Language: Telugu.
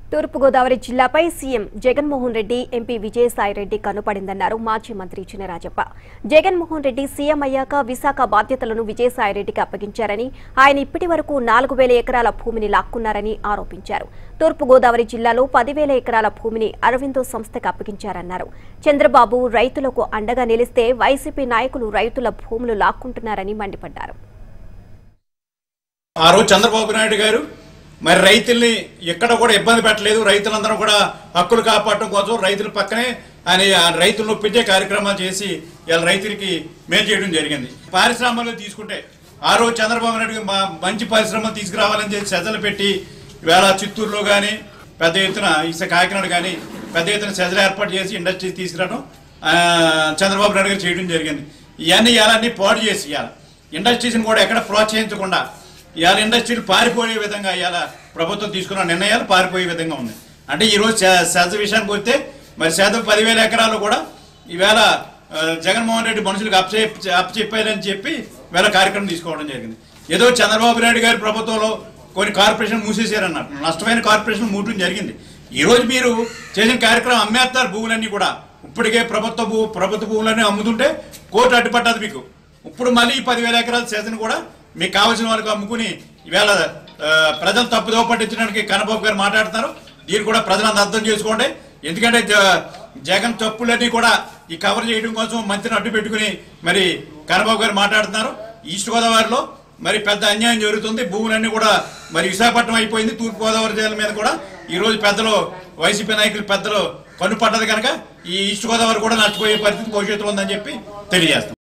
తూర్పుగోదావరి జిల్లాపై సీఎం జగన్మోహన్ రెడ్డి ఎంపీ విజయసాయి రెడ్డి కనుపడిందన్నారు మాజీ మంత్రి చినరాజప్ప జగన్మోహన్ రెడ్డి సీఎం అయ్యాక విశాఖ బాధ్యతలను విజయసాయి రెడ్డికి అప్పగించారని ఆయన ఇప్పటి వరకు నాలుగు వేల ఎకరాల భూమిని లాక్కున్నారని ఆరోపించారు తూర్పుగోదావరి జిల్లాలో పదివేల ఎకరాల భూమిని అరవిందో సంస్థకు అప్పగించారన్నారు చంద్రబాబు రైతులకు అండగా నిలిస్తే వైసీపీ నాయకులు రైతుల భూములు లాక్కుంటున్నారని మండిపడ్డారు ఆ రోజు చంద్రబాబు నాయుడు గారు మరి రైతుల్ని ఎక్కడ కూడా ఇబ్బంది పెట్టలేదు రైతులందరూ కూడా హక్కులు కాపాడటం కోసం రైతుల పక్కనే ఆయన ఆ రైతులను ఒప్పించే కార్యక్రమాలు చేసి ఇలా రైతులకి మేలు చేయడం జరిగింది పారిశ్రామికలు తీసుకుంటే ఆ రోజు చంద్రబాబు నాయుడు గారు మా- మంచి పరిశ్రమలు తీసుకురావాలని చెప్పి సెజలు పెట్టి ఇవాళ చిత్తూరులో కానీ పెద్ద ఎత్తున ఇస కాకినాడ కానీ పెద్ద ఎత్తున సెజలు ఏర్పాటు చేసి ఇండస్ట్రీ తీసుకురావడం ఆ, చంద్రబాబు నాయుడు గారు చేయడం జరిగింది ఇవన్నీ ఇవన్నీ పాడు చేసి ఇవాళ ఇండస్ట్రీస్ని కూడా ఎక్కడ ప్రోత్సహించకుండా ఇవాళ ఇండస్ట్రీలు పారిపోయే విధంగా ఇవాళ ప్రభుత్వం తీసుకున్న నిర్ణయాలు పారిపోయే విధంగా ఉంది అంటే ఈరోజు సెజ విషయానికి వస్తే మరి శాతం పదివేల ఎకరాలు కూడా ఈవేళ ఆ, జగన్మోహన్ రెడ్డి మనుషులకు అప్పచె అప్పచెప్పారని చెప్పి వేళ కార్యక్రమం తీసుకోవడం జరిగింది ఏదో చంద్రబాబు నాయుడు గారి ప్రభుత్వంలో కొన్ని కార్పొరేషన్ మూసేశారన్నారు నష్టమైన కార్పొరేషన్ మూయటం జరిగింది ఈ రోజు మీరు చేసిన కార్యక్రమం అమ్మేస్తారు భూములన్నీ కూడా ఇప్పటికే ప్రభుత్వ భూ ప్రభుత్వ భూములన్నీ అమ్ముతుంటే కోర్టు అడ్డుపట్టదు మీకు ఇప్పుడు మళ్ళీ ఈ పదివేల ఎకరాల చేతను కూడా మీకు కావాల్సిన వాళ్ళకి అమ్ముకుని ఈవేళ ఆ, ప్రజలు తప్పుదోవ పట్టించడానికి కన్నబాబు గారు మాట్లాడుతున్నారు దీన్ని కూడా ప్రజలంతా అర్థం చేసుకోండి ఎందుకంటే జ- జగన్ తప్పులన్నీ కూడా ఈ కవర్ చేయడం కోసం మంత్రిని అడ్డు పెట్టుకుని మరి కన్నబాబు గారు మాట్లాడుతున్నారు ఈస్ట్ గోదావరిలో మరి పెద్ద అన్యాయం జరుగుతుంది భూములన్నీ కూడా మరి విశాఖపట్నం అయిపోయింది తూర్పు గోదావరి జిల్లా మీద కూడా ఈ రోజు పెద్దలు వైసీపీ నాయకులు పెద్దలు కన్ను పడ్డది కనుక ఈ ఈస్ట్ గోదావరి కూడా నష్టపోయే పరిస్థితి భవిష్యత్తులో ఉందని చెప్పి తెలియజేస్తాం